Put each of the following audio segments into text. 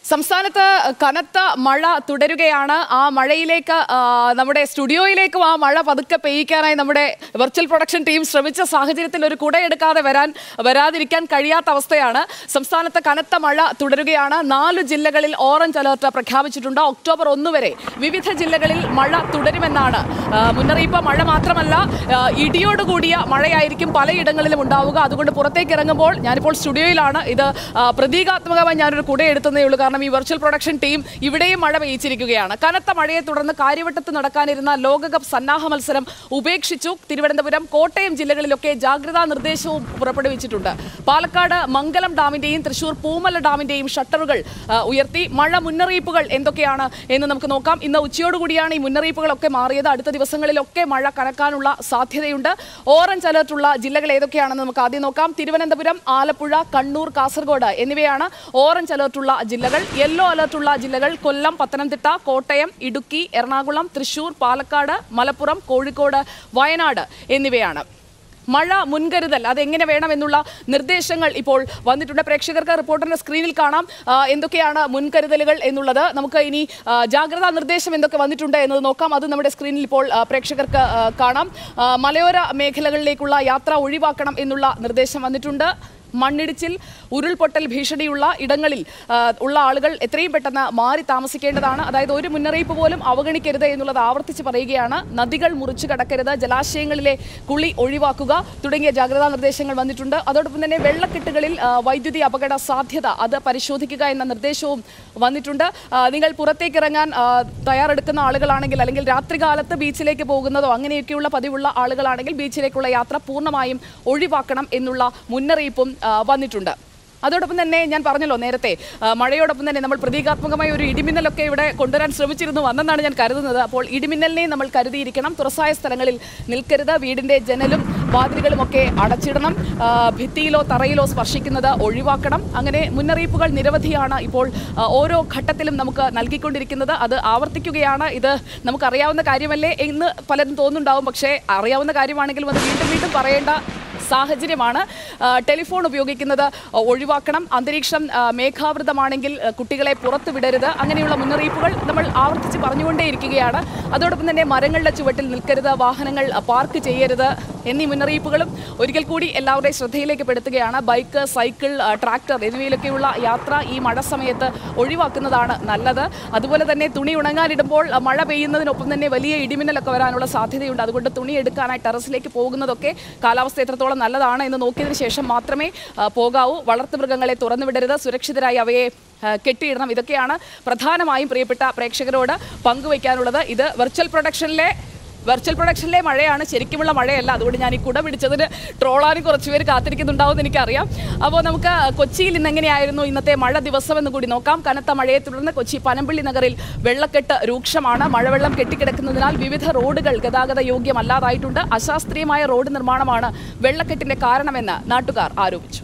സംസ്ഥാനത്ത് കനത്ത മഴ തുടരുകയാണ് ആ മഴയിലേക്ക് ആ, നമ്മുടെ സ്റ്റുഡിയോയിലേക്കും ആ മഴ പതുക്കെ പെയ്യിക്കാനായി നമ്മുടെ വെർച്വൽ പ്രൊഡക്ഷൻ ടീം ശ്രമിച്ച സാഹചര്യത്തിൽ ഒരു കുടയെടുക്കാതെ വരാൻ വരാതിരിക്കാൻ കഴിയാത്ത അവസ്ഥയാണ് സംസ്ഥാനത്ത് കനത്ത മഴ തുടരുകയാണ് നാല് ജില്ലകളിൽ ഓറഞ്ച് അലർട്ട് പ്രഖ്യാപിച്ചിട്ടുണ്ട് ഒക്ടോബർ ഒന്ന് വരെ വിവിധ ജില്ലകളിൽ മഴ തുടരുമെന്നാണ് ആ, മുന്നറിയിപ്പ് മഴ മാത്രമല്ല ആ, ഇടിയോടുകൂടിയ മഴയായിരിക്കും പലയിടങ്ങളിലും ഉണ്ടാവുക അതുകൊണ്ട് പുറത്തേക്ക് ഇറങ്ങുമ്പോൾ ഞാനിപ്പോൾ സ്റ്റുഡിയോയിലാണ് ഇത് ആ, പ്രതീകാത്മകമായി ഞാനൊരു കുട എടുത്തതേ ഉള്ളൂ കാരണം ഈ വെർച്വൽ പ്രൊഡക്ഷൻ ടീം ഇവിടെയും മഴ പെയ്ച്ചിരിക്കുകയാണ് കനത്ത മഴയെ തുടർന്ന് കാര്യവട്ടത്ത് നടക്കാനിരുന്ന ലോകകപ്പ് സന്നാഹ മത്സരം ഉപേക്ഷിച്ചു തിരുവനന്തപുരം കോട്ടയം ജില്ലകളിലൊക്കെ ജാഗ്രതാ നിർദ്ദേശവും പുറപ്പെടുവിച്ചിട്ടുണ്ട് പാലക്കാട് മംഗലം ഡാമിന്റെയും തൃശൂർ പൂമല ഡാമിന്റെയും ഷട്ടറുകൾ ആ, ഉയർത്തി മഴ മുന്നറിയിപ്പുകൾ എന്തൊക്കെയാണ് എന്ന് നമുക്ക് നോക്കാം ഇന്ന് ഉച്ചയോടുകൂടിയാണ് ഈ മുന്നറിയിപ്പുകളൊക്കെ മാറിയത് അടുത്ത ദിവസങ്ങളിലൊക്കെ മഴ കനക്കാനുള്ള സാധ്യതയുണ്ട് ഓറഞ്ച് അലർട്ടുള്ള ജില്ലകൾ ഏതൊക്കെയാണെന്ന് നമുക്ക് ആദ്യം നോക്കാം തിരുവനന്തപുരം ആലപ്പുഴ കണ്ണൂർ കാസർഗോഡ് എന്നിവയാണ് ഓറഞ്ച് അലർട്ടുള്ള ജില്ലകൾ യെല്ലോ അലർട്ടുള്ള ജില്ലകൾ കൊല്ലം പത്തനംതിട്ട കോട്ടയം ഇടുക്കി എറണാകുളം തൃശൂർ പാലക്കാട് മലപ്പുറം കോഴിക്കോട് വയനാട് എന്നിവയാണ് മഴ മുൻകരുതൽ അതെങ്ങനെ വേണമെന്നുള്ള നിർദ്ദേശങ്ങൾ ഇപ്പോൾ വന്നിട്ടുണ്ട് പ്രേക്ഷകർക്ക് റിപ്പോർട്ടറിന്റെ സ്ക്രീനിൽ കാണാം ആ, എന്തൊക്കെയാണ് മുൻകരുതലുകൾ എന്നുള്ളത് നമുക്ക് ഇനി ആ, ജാഗ്രതാ നിർദ്ദേശം എന്തൊക്കെ വന്നിട്ടുണ്ട് എന്നത് നോക്കാം അത് നമ്മുടെ സ്ക്രീനിൽ ഇപ്പോൾ ആ, പ്രേക്ഷകർക്ക് ആ, കാണാം ആ, മലയോര മേഖലകളിലേക്കുള്ള യാത്ര ഒഴിവാക്കണം എന്നുള്ള നിർദ്ദേശം വന്നിട്ടുണ്ട് മണ്ണിടിച്ചിൽ ഉരുൾപൊട്ടൽ ഭീഷണിയുള്ള ഇടങ്ങളിൽ ആ, ഉള്ള ആളുകൾ എത്രയും പെട്ടെന്ന് മാറി താമസിക്കേണ്ടതാണ് അതായത് ഒരു മുന്നറിയിപ്പ് പോലും അവഗണിക്കരുത് എന്നുള്ളത് ആവർത്തിച്ച് പറയുകയാണ് നദികൾ മുറിച്ചു കടക്കരുത് ജലാശയങ്ങളിലെ കുളി ഒഴിവാക്കുക തുടങ്ങിയ ജാഗ്രതാ നിർദ്ദേശങ്ങൾ വന്നിട്ടുണ്ട് അതോടൊപ്പം തന്നെ വെള്ളക്കെട്ടുകളിൽ ആ, വൈദ്യുതി അപകട സാധ്യത അത് പരിശോധിക്കുക എന്ന നിർദ്ദേശവും വന്നിട്ടുണ്ട് ആ, നിങ്ങൾ പുറത്തേക്ക് ഇറങ്ങാൻ ആ, തയ്യാറെടുക്കുന്ന ആളുകളാണെങ്കിൽ അല്ലെങ്കിൽ രാത്രികാലത്ത് ബീച്ചിലേക്ക് പോകുന്നതോ അങ്ങനെയൊക്കെയുള്ള പതിവുള്ള ആളുകളാണെങ്കിൽ ബീച്ചിലേക്കുള്ള യാത്ര പൂർണ്ണമായും ഒഴിവാക്കണം എന്നുള്ള മുന്നറിയിപ്പും ആ, വന്നിട്ടുണ്ട് അതോടൊപ്പം തന്നെ ഞാൻ പറഞ്ഞല്ലോ നേരത്തെ ആ, മഴയോടൊപ്പം തന്നെ നമ്മൾ പ്രതീകാത്മകമായ ഒരു ഇടിമിന്നലൊക്കെ ഇവിടെ കൊണ്ടുവരാൻ ശ്രമിച്ചിരുന്നു വന്നെന്നാണ് ഞാൻ കരുതുന്നത് അപ്പോൾ ഇടിമിന്നലിനെ നമ്മൾ കരുതിയിരിക്കണം തുറസായ സ്ഥലങ്ങളിൽ നിൽക്കരുത് വീടിൻ്റെ ജനലും വാതിലുകളും ഒക്കെ അടച്ചിടണം ആ, ഭിത്തിയിലോ തറയിലോ സ്പർശിക്കുന്നത് ഒഴിവാക്കണം അങ്ങനെ മുന്നറിയിപ്പുകൾ നിരവധിയാണ് ഇപ്പോൾ ആ, ഓരോ ഘട്ടത്തിലും നമുക്ക് നൽകിക്കൊണ്ടിരിക്കുന്നത് അത് ആവർത്തിക്കുകയാണ് ഇത് നമുക്കറിയാവുന്ന കാര്യമല്ലേ എന്ന് പലരും തോന്നുന്നുണ്ടാവും പക്ഷേ അറിയാവുന്ന കാര്യമാണെങ്കിലും അത് വീണ്ടും വീണ്ടും പറയേണ്ട സാഹചര്യമാണ് ആ, ടെലിഫോൺ ഉപയോഗിക്കുന്നത് ഒഴിവാക്കണം അന്തരീക്ഷം ആ, മേഘാവൃതമാണെങ്കിൽ ആ, കുട്ടികളെ പുറത്തു വിടരുത് അങ്ങനെയുള്ള മുന്നറിയിപ്പുകൾ നമ്മൾ ആവർത്തിച്ച് പറഞ്ഞുകൊണ്ടേയിരിക്കുകയാണ് അതോടൊപ്പം തന്നെ മരങ്ങളുടെ ചുവട്ടിൽ നിൽക്കരുത് വാഹനങ്ങൾ ആ, പാർക്ക് ചെയ്യരുത് എന്നീ മുന്നറിയിപ്പുകളും ഒരിക്കൽ കൂടി എല്ലാവരുടെയും ശ്രദ്ധയിലേക്ക് പെടുത്തുകയാണ് ബൈക്ക് സൈക്കിൾ ആ, ട്രാക്ടർ എന്നിവയിലൊക്കെയുള്ള യാത്ര ഈ മഴ സമയത്ത് ഒഴിവാക്കുന്നതാണ് നല്ലത് അതുപോലെ തന്നെ തുണി ഉണങ്ങാനിടുമ്പോൾ ആ, മഴ പെയ്യുന്നതിനൊപ്പം തന്നെ വലിയ ഇടിമിന്നലൊക്കെ വരാനുള്ള സാധ്യതയുണ്ട് അതുകൊണ്ട് തുണി എടുക്കാനായി ടെറസിലേക്ക് പോകുന്നതൊക്കെ കാലാവസ്ഥ എത്രത്തോളം നല്ലതാണ് എന്ന് നോക്കിയതിന് ശേഷം മാത്രമേ ആ, പോകാവൂ വളർത്തുമൃഗങ്ങളെ തുറന്നു വിടരുത് സുരക്ഷിതരായി അവയെ ആ, കെട്ടിയിടണം ഇതൊക്കെയാണ് പ്രധാനമായും പ്രിയപ്പെട്ട പ്രേക്ഷകരോട് പങ്കുവയ്ക്കാനുള്ളത് ഇത് വെർച്വൽ പ്രൊഡക്ഷനിലെ വെർച്വൽ പ്രൊഡക്ഷനിലെ മഴയാണ് ശരിക്കുമുള്ള മഴയല്ല അതുകൊണ്ട് ഞാൻ ഈ കുട പിടിച്ചതിന് ട്രോളാനും കുറച്ച് പേര് കാത്തിരിക്കുന്നുണ്ടാവും എന്ന് എനിക്കറിയാം അപ്പോൾ നമുക്ക് കൊച്ചിയിൽ ഇന്ന് എങ്ങനെയായിരുന്നു ഇന്നത്തെ മഴ ദിവസം എന്ന് കൂടി നോക്കാം കനത്ത മഴയെ തുടർന്ന് കൊച്ചി പനമ്പള്ളി നഗറിൽ വെള്ളക്കെട്ട് രൂക്ഷമാണ് മഴവെള്ളം കെട്ടിക്കിടക്കുന്നതിനാൽ വിവിധ റോഡുകൾ ഗതാഗത യോഗ്യമല്ലാതായിട്ടുണ്ട് അശാസ്ത്രീയമായ റോഡ് നിർമ്മാണമാണ് വെള്ളക്കെട്ടിന്റെ കാരണമെന്ന് നാട്ടുകാർ ആരോപിച്ചു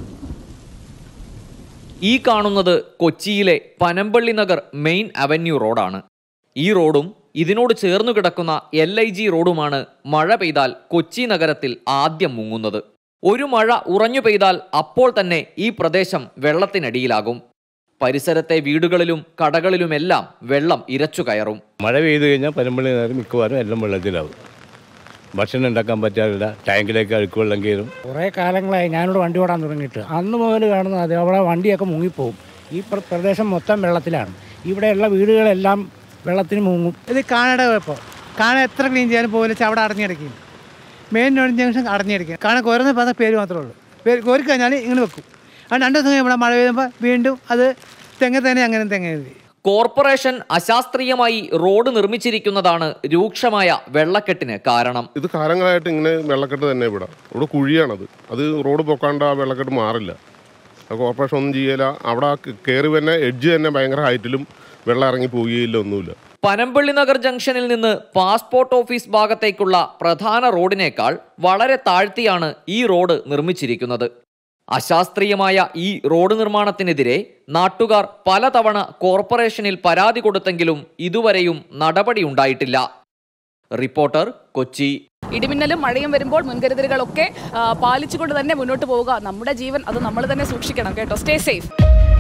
ഈ കാണുന്നത് കൊച്ചിയിലെ പനമ്പള്ളി നഗർ മെയിൻ അവന്യൂ റോഡാണ് ഈ റോഡും ഇതിനോട് ചേർന്നു കിടക്കുന്ന എൽ ഐ ജി റോഡുമാണ് മഴ പെയ്താൽ കൊച്ചി നഗരത്തിൽ ആദ്യം മുങ്ങുന്നത് ഒരു മഴ ഉറഞ്ഞു പെയ്താൽ അപ്പോൾ തന്നെ ഈ പ്രദേശം വെള്ളത്തിനടിയിലാകും പരിസരത്തെ വീടുകളിലും കടകളിലുമെല്ലാം വെള്ളം ഇരച്ചു കയറും മഴ പെയ്തു കഴിഞ്ഞാൽ പനമ്പള്ളി നേരം മിക്കവാറും എല്ലാം വെള്ളത്തിലാവും ഭക്ഷണം ഉണ്ടാക്കാൻ പറ്റാറില്ല ടാങ്കിലേക്ക് അഴുക്ക് വെള്ളം കയറും കുറേ കാലങ്ങളായി ഞാനിവിടെ വണ്ടി ഓടാൻ തുടങ്ങിയിട്ട് അന്ന് മുതൽ കാണുന്നത് അത് അവിടെ വണ്ടിയൊക്കെ മുങ്ങിപ്പോവും ഈ പ്ര- പ്രദേശം മൊത്തം വെള്ളത്തിലാണ് ഇവിടെയുള്ള വീടുകളെല്ലാം വെള്ളത്തിന് മുങ്ങും ഇത് കാണയുടെ കുഴപ്പം കാണ എത്ര ക്ലീൻ ചെയ്യാനും പോകില്ല അവിടെ അടഞ്ഞിടയ്ക്കും മെയിൻ റോഡ് ജംഗ്ഷൻ അടഞ്ഞിടയ്ക്കും കാണ കുരന്ന് പറഞ്ഞ പേര് മാത്രമേ ഉള്ളൂ പേര് കോരി കഴിഞ്ഞാൽ ഇങ്ങനെ വെക്കും ആ രണ്ട് ദിവസം കഴിയുമ്പോൾ മഴ പെയ്യുമ്പോൾ വീണ്ടും അത് തെങ്ങ തന്നെ അങ്ങനെ തെങ്ങ എഴുതി കോർപ്പറേഷൻ അശാസ്ത്രീയമായി റോഡ് നിർമ്മിച്ചിരിക്കുന്നതാണ് രൂക്ഷമായ വെള്ളക്കെട്ടിന് കാരണം ഇത് കാലങ്ങളായിട്ട് ഇങ്ങനെ വെള്ളക്കെട്ട് തന്നെ ഇവിടെ ഇവിടെ കുഴിയാണത് അത് റോഡ് പൊക്കാണ്ട് ആ വെള്ളക്കെട്ട് മാറില്ല അത് കോർപ്പറേഷൻ ഒന്നും ചെയ്യില്ല അവിടെ കയറി തന്നെ എഡ്ജ് തന്നെ ഭയങ്കര ഹൈറ്റിലും വെള്ളം ഇറങ്ങി പോവുകയില്ല ഒന്നുമില്ല പനമ്പള്ളി നഗർ ജംഗ്ഷനിൽ നിന്ന് പാസ്പോർട്ട് ഓഫീസ് ഭാഗത്തേക്കുള്ള പ്രധാന റോഡിനേക്കാൾ വളരെ താഴ്ത്തിയാണ് ഈ റോഡ് നിർമ്മിച്ചിരിക്കുന്നത് അശാസ്ത്രീയമായ ഈ റോഡ് നിർമ്മാണത്തിനെതിരെ നാട്ടുകാർ പലതവണ കോർപ്പറേഷനിൽ പരാതി കൊടുത്തെങ്കിലും ഇതുവരെയും നടപടിയുണ്ടായിട്ടില്ല റിപ്പോർട്ടർ കൊച്ചി ഇടിമിന്നലും മഴയും വരുമ്പോൾ മുൻകരുതലുകളൊക്കെ ആ, പാലിച്ചുകൊണ്ട് തന്നെ മുന്നോട്ട് പോവുക നമ്മുടെ ജീവൻ അത് നമ്മൾ തന്നെ സൂക്ഷിക്കണം കേട്ടോ സ്റ്റേ സേഫ്